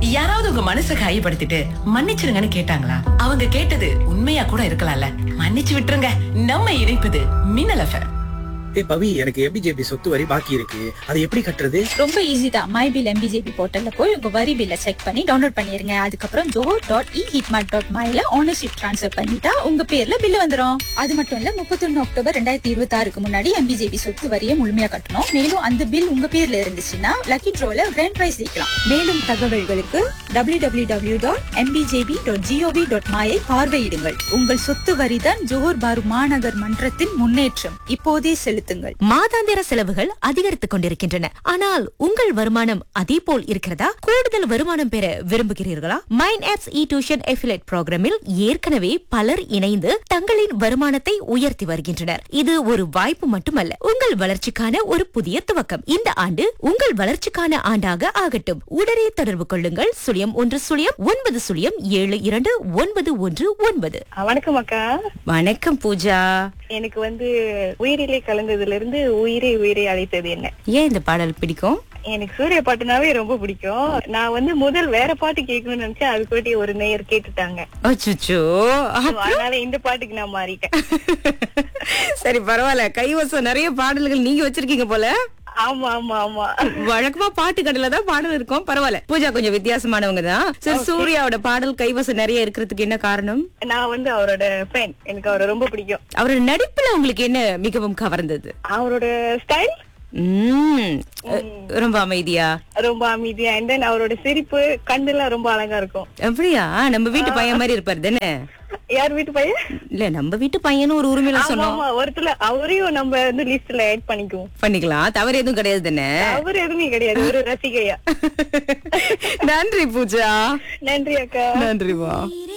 யாராவது உங்க மனசை காயப்படுத்திட்டு மன்னிச்சிருங்கன்னு கேட்டாங்களா அவங்க கேட்டது உண்மையா கூட இருக்கலாம்ல மன்னிச்சு விட்டுருங்க நம்ம இணைப்பது மின்னல் எஃப்எம் ஏ பவி எனக்கு எபிஜேபி சொத்து வரி பாக்கி இருக்கு அதை எப்படி கட்டுறது ரொம்ப ஈஸி தான் மை பில் எம்பிஜேபி போர்ட்டல்ல போய் உங்க வரி பில்ல செக் பண்ணி டவுன்லோட் பண்ணிருங்க அதுக்கப்புறம் ஜோ டாட் இ ஹிட்மார்ட் டாட் மைல ஓனர்ஷிப் ட்ரான்ஸ்ஃபர் பண்ணிட்டா உங்க பேர்ல பில் வந்துரும் அது மட்டும் இல்ல முப்பத்தொன்னு அக்டோபர் ரெண்டாயிரத்தி இருபத்தி ஆறுக்கு முன்னாடி எம்பிஜேபி சொத்து வரியை முழுமையா கட்டணும் மேலும் அந்த பில் உங்க பேர்ல இருந்துச்சுன்னா லக்கி ட்ரோல கிராண்ட் பிரைஸ் ஜெயிக்கலாம் மேலும் தகவல்களுக்கு W W W dot MBJP dot gov dot மாயை பார்வையிடுங்கள் உங்கள் சொத்து வரிதான் ஜோஹர் பாரு மாநகர் மன்றத்தின் முன்னேற்றம் இப்போதே செலுத்துங்கள் மாதாந்திர செலவுகள் அதிகரித்துக் கொண்டிருக்கின்றன ஆனால் உங்கள் வருமானம் அதே போல் இருக்கிறதா கூடுதல் வருமானம் பெற விரும்புகிறீர்களா mind apps e tuition affiliate ப்ரோக்ராமில் ஏற்கனவே பலர் இணைந்து தங்களின் வருமானத்தை உயர்த்தி வருகின்றனர் இது ஒரு வாய்ப்பு மட்டுமல்ல உங்கள் வளர்ச்சிக்கான ஒரு புதிய துவக்கம் இந்த ஆண்டு உங்கள் வளர்ச்சிக்கான ஆண்டாக ஆகட்டும் உடனே தொடர்பு கொள்ளுங்கள் சுழியம் ஒன்று சுழியம் ஒன்பது சுழியம் ஏழு இரண்டு ஒன்பது ஒன்று ஒன்பது வணக்கம் அக்கா வணக்கம் பூஜா எனக்கு வந்து உயிரிலே கலந்ததுல இருந்து உயிரை உயிரை அழைத்தது என்ன ஏன் இந்த பாடல் பிடிக்கும் எனக்கு சூர்யா பாட்டுனாவே ரொம்ப பிடிக்கும் நான் வந்து முதல் வேற பாட்டு கேட்கணும்னு நினைச்சேன் அதுக்குட்டி ஒரு நேயர் கேட்டுட்டாங்க அச்சோ So, அதனால இந்த பாட்டுக்கு நான் மாறிட்டேன் சரி பரவாயில்ல கைவசம் நிறைய பாடல்கள் நீங்க வச்சிருக்கீங்க போல ஆமா ஆமா ஆமா வழக்கமா பாட்டு கடையில தான் பாடல் இருக்கும் பரவாயில்ல பூஜா கொஞ்சம் வித்தியாசமானவங்க தான் சரி சூர்யாவோட பாடல் கைவசம் நிறைய இருக்கிறதுக்கு என்ன காரணம் நான் வந்து அவரோட ஃபேன் எனக்கு அவரை ரொம்ப பிடிக்கும் அவரோட நடிப்புல உங்களுக்கு என்ன மிகவும் கவர்ந்தது அவரோட ஸ்டைல் உம் ரொம்ப அமைதியா ரொம்ப அமைதியா அண்ட் தென் அவரோட சிரிப்பு கண்ணுலாம் ரொம்ப அழகா இருக்கும் அப்படியா நம்ம வீட்டு பையன் மாதிரி இருப்பாரு தானே யார் வீட்டு பையன் இல்ல நம்ம வீட்டு பையனும் ஒரு உரிமையில ஆமா சொன்னோம் ஆமா ஒருத்தல அவரையும் நம்ம வந்து லிஸ்ட்ல ஆட் பண்ணிக்குவோம் பண்ணிக்கலாம் தவறு எதுவும் கிடையாது தானே அவர் எதுவுமே கிடையாது ஒரு ரசிகையா நன்றி பூஜா நன்றி அக்கா நன்றிமா